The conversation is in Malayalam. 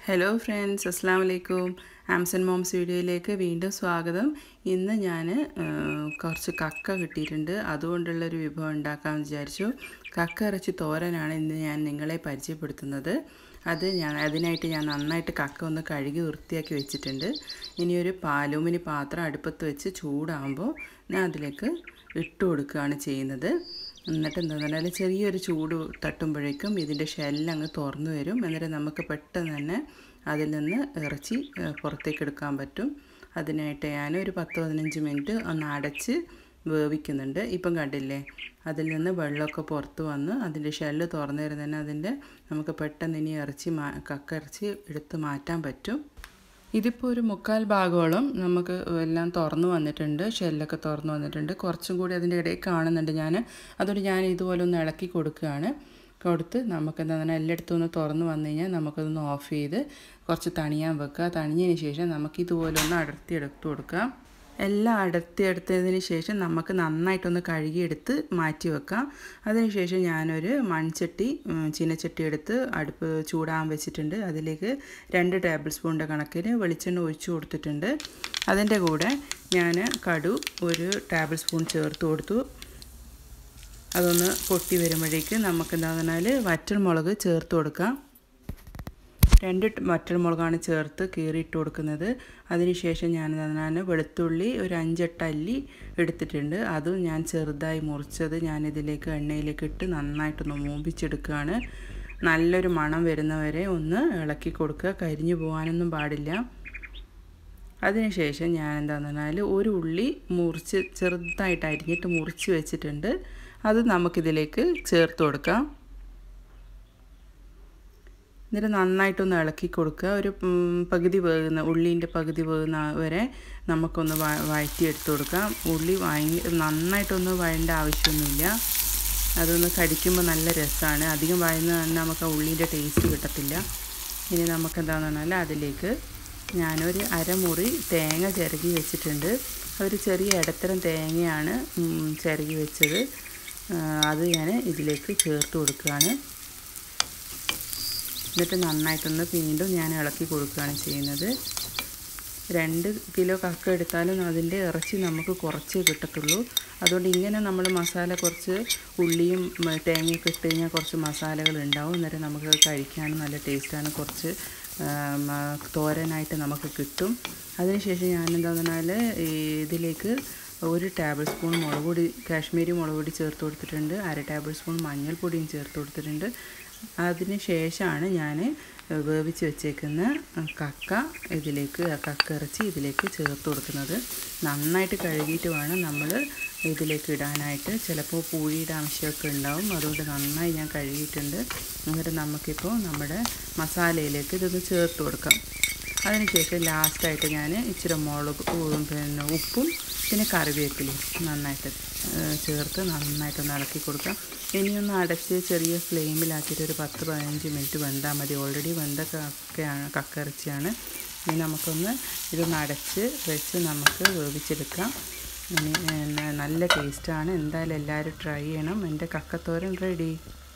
ഹലോ ഫ്രണ്ട്സ് അസ്സാം വലൈക്കും ആംസൺ മോംസ് വീഡിയോയിലേക്ക് വീണ്ടും സ്വാഗതം ഇന്ന് ഞാൻ കുറച്ച് കക്ക കിട്ടിയിട്ടുണ്ട് അതുകൊണ്ടുള്ളൊരു വിഭവം ഉണ്ടാക്കാമെന്ന് വിചാരിച്ചു കക്ക ഇറച്ചി തോരനാണ് ഇന്ന് ഞാൻ നിങ്ങളെ പരിചയപ്പെടുത്തുന്നത് അത് ഞാൻ അതിനായിട്ട് ഞാൻ നന്നായിട്ട് കക്ക ഒന്ന് കഴുകി വൃത്തിയാക്കി വെച്ചിട്ടുണ്ട് ഇനി ഒരു പാലൂമിനി പാത്രം അടുപ്പത്ത് വെച്ച് ചൂടാകുമ്പോൾ ഞാൻ അതിലേക്ക് ഇട്ട് കൊടുക്കുകയാണ് ചെയ്യുന്നത് എന്നിട്ട് എന്താ പറഞ്ഞാൽ ചെറിയൊരു ചൂട് തട്ടുമ്പോഴേക്കും ഇതിൻ്റെ ഷെല്ലങ്ങ് തുറന്നു വരും എന്നിട്ട് നമുക്ക് പെട്ടെന്ന് തന്നെ അതിൽ നിന്ന് ഇറച്ചി പുറത്തേക്ക് എടുക്കാൻ പറ്റും അതിനായിട്ട് ഞാൻ ഒരു പത്ത് പതിനഞ്ച് മിനിറ്റ് ഒന്ന് അടച്ച് വേവിക്കുന്നുണ്ട് ഇപ്പം കണ്ടില്ലേ അതിൽ നിന്ന് വെള്ളമൊക്കെ പുറത്ത് വന്ന് അതിൻ്റെ ഷെല്ല് തുറന്നു തരുന്ന തന്നെ അതിൻ്റെ നമുക്ക് പെട്ടെന്ന് ഇനി ഇറച്ചി മാ കക്ക ഇറച്ചി എടുത്ത് മാറ്റാൻ പറ്റും ഇതിപ്പോൾ ഒരു മുക്കാൽ ഭാഗോളം നമുക്ക് എല്ലാം തുറന്നു വന്നിട്ടുണ്ട് ഷെല്ലൊക്കെ തുറന്നു വന്നിട്ടുണ്ട് കുറച്ചും കൂടി അതിൻ്റെ ഇടയിൽ കാണുന്നുണ്ട് ഞാൻ അതുകൊണ്ട് ഞാൻ ഇതുപോലെ ഒന്ന് ഇളക്കി കൊടുക്കുകയാണ് കൊടുത്ത് നമുക്ക് എന്താ പറഞ്ഞാൽ എല്ലായിടത്തും ഒന്ന് തുറന്ന് വന്നു കഴിഞ്ഞാൽ നമുക്കതൊന്ന് ഓഫ് ചെയ്ത് കുറച്ച് തണിയാൻ വെക്കുക തണിഞ്ഞതിന് ശേഷം നമുക്ക് ഇതുപോലെ ഒന്ന് അടർത്തി എടുത്ത് കൊടുക്കാം എല്ലാം അടർത്തി എടുത്തതിന് ശേഷം നമുക്ക് നന്നായിട്ടൊന്ന് കഴുകിയെടുത്ത് മാറ്റി വെക്കാം അതിനുശേഷം ഞാനൊരു മൺചട്ടി ചീനച്ചട്ടി എടുത്ത് അടുപ്പ് ചൂടാൻ വെച്ചിട്ടുണ്ട് അതിലേക്ക് രണ്ട് ടേബിൾ സ്പൂണിൻ്റെ കണക്കിന് വെളിച്ചെണ്ണ ഒഴിച്ചു കൊടുത്തിട്ടുണ്ട് അതിൻ്റെ കൂടെ ഞാൻ കടു ഒരു ടേബിൾ സ്പൂൺ ചേർത്ത് കൊടുത്തു അതൊന്ന് പൊട്ടി വരുമ്പോഴേക്ക് നമുക്ക് എന്താണെന്ന് പറഞ്ഞാൽ വറ്റൽ മുളക് ചേർത്ത് കൊടുക്കാം രണ്ട് വറ്റൽ മുളകാണ് ചേർത്ത് കീറിയിട്ട് കൊടുക്കുന്നത് അതിനുശേഷം ഞാൻ എന്താണ് വെളുത്തുള്ളി ഒരു അഞ്ചെട്ട് അല്ലി എടുത്തിട്ടുണ്ട് അതും ഞാൻ ചെറുതായി മുറിച്ചത് ഞാൻ ഇതിലേക്ക് എണ്ണയിലേക്ക് ഇട്ട് നന്നായിട്ടൊന്ന് മൂപ്പിച്ചെടുക്കുകയാണ് നല്ലൊരു മണം വരുന്നവരെ ഒന്ന് ഇളക്കി കൊടുക്കുക കരിഞ്ഞു പോകാനൊന്നും പാടില്ല അതിനുശേഷം ഞാൻ എന്താണെന്ന് പറഞ്ഞാൽ ഒരു ഉള്ളി മുറിച്ച് ചെറുതായിട്ട് അരിഞ്ഞിട്ട് മുറിച്ച് വെച്ചിട്ടുണ്ട് അത് നമുക്കിതിലേക്ക് ചേർത്ത് കൊടുക്കാം എന്നിട്ട് നന്നായിട്ടൊന്ന് ഇളക്കി കൊടുക്കുക ഒരു പകുതി വേകുന്ന ഉള്ളീൻ്റെ പകുതി വേകുന്ന വരെ നമുക്കൊന്ന് വഴറ്റി എടുത്ത് കൊടുക്കാം ഉള്ളി വഴങ്ങി നന്നായിട്ടൊന്ന് വഴേണ്ട ആവശ്യമൊന്നുമില്ല അതൊന്ന് കടിക്കുമ്പോൾ നല്ല രസമാണ് അധികം വഴന്ന് നമുക്ക് ആ ഉള്ളീൻ്റെ ടേസ്റ്റ് കിട്ടത്തില്ല ഇനി നമുക്ക് എന്താണെന്ന് പറഞ്ഞാൽ അതിലേക്ക് ഞാനൊരു അരമുറി തേങ്ങ ചിരകി വെച്ചിട്ടുണ്ട് ഒരു ചെറിയ ഇടത്തരം തേങ്ങയാണ് ചിരകി വെച്ചത് അത് ഞാൻ ഇതിലേക്ക് ചേർത്ത് കൊടുക്കുകയാണ് എന്നിട്ട് നന്നായിട്ടൊന്ന് വീണ്ടും ഞാൻ ഇളക്കി കൊടുക്കുകയാണ് ചെയ്യുന്നത് രണ്ട് കിലോ കക്ക എടുത്താലും അതിൻ്റെ ഇറച്ചി നമുക്ക് കുറച്ചേ കിട്ടത്തുള്ളൂ അതുകൊണ്ട് ഇങ്ങനെ നമ്മൾ മസാല കുറച്ച് ഉള്ളിയും തേങ്ങയൊക്കെ ഇട്ട് കഴിഞ്ഞാൽ കുറച്ച് മസാലകൾ ഉണ്ടാവും അന്നേരം നമുക്ക് കഴിക്കാനും നല്ല ടേസ്റ്റാണ് കുറച്ച് തോരനായിട്ട് നമുക്ക് കിട്ടും അതിനുശേഷം ഞാൻ എന്താണെന്ന് പറഞ്ഞാൽ ഇതിലേക്ക് ഒരു ടേബിൾ സ്പൂൺ മുളക് പൊടി കാശ്മീരി മുളക് പൊടി ചേർത്ത് കൊടുത്തിട്ടുണ്ട് അര ടേബിൾ സ്പൂൺ മഞ്ഞൾപ്പൊടിയും ചേർത്ത് കൊടുത്തിട്ടുണ്ട് അതിന് ശേഷമാണ് ഞാൻ വേവിച്ച് വെച്ചേക്കുന്ന കക്ക ഇതിലേക്ക് കക്ക ഇറച്ചി ഇതിലേക്ക് ചേർത്ത് കൊടുക്കുന്നത് നന്നായിട്ട് കഴുകിയിട്ട് വേണം നമ്മൾ ഇതിലേക്ക് ഇടാനായിട്ട് ചിലപ്പോൾ പൂഴിയുടെ അംശമൊക്കെ ഉണ്ടാവും അതുകൊണ്ട് നന്നായി ഞാൻ കഴുകിയിട്ടുണ്ട് എന്നിട്ട് നമുക്കിപ്പോൾ നമ്മുടെ മസാലയിലേക്ക് ഇതൊന്ന് ചേർത്ത് കൊടുക്കാം അതിനുശേഷം ലാസ്റ്റായിട്ട് ഞാൻ ഇച്ചിരി മുളക് പിന്നെ ഉപ്പും പിന്നെ കറിവേപ്പിലയും നന്നായിട്ട് ചേർത്ത് നന്നായിട്ടൊന്ന് ഇളക്കി കൊടുക്കാം ഇനിയൊന്ന് അടച്ച് ചെറിയ ഫ്ലെയിമിലാക്കിയിട്ട് ഒരു പത്ത് പതിനഞ്ച് മിനിറ്റ് വെന്താൽ മതി ഓൾറെഡി വെന്ത കക്കയാണ് കക്കയിറച്ചിയാണ് ഇനി നമുക്കൊന്ന് ഇതൊന്ന് അടച്ച് വെച്ച് നമുക്ക് വേവിച്ചെടുക്കാം ഇനി നല്ല ടേസ്റ്റാണ് എന്തായാലും എല്ലാവരും ട്രൈ ചെയ്യണം എൻ്റെ കക്കത്തോരൻ റെഡി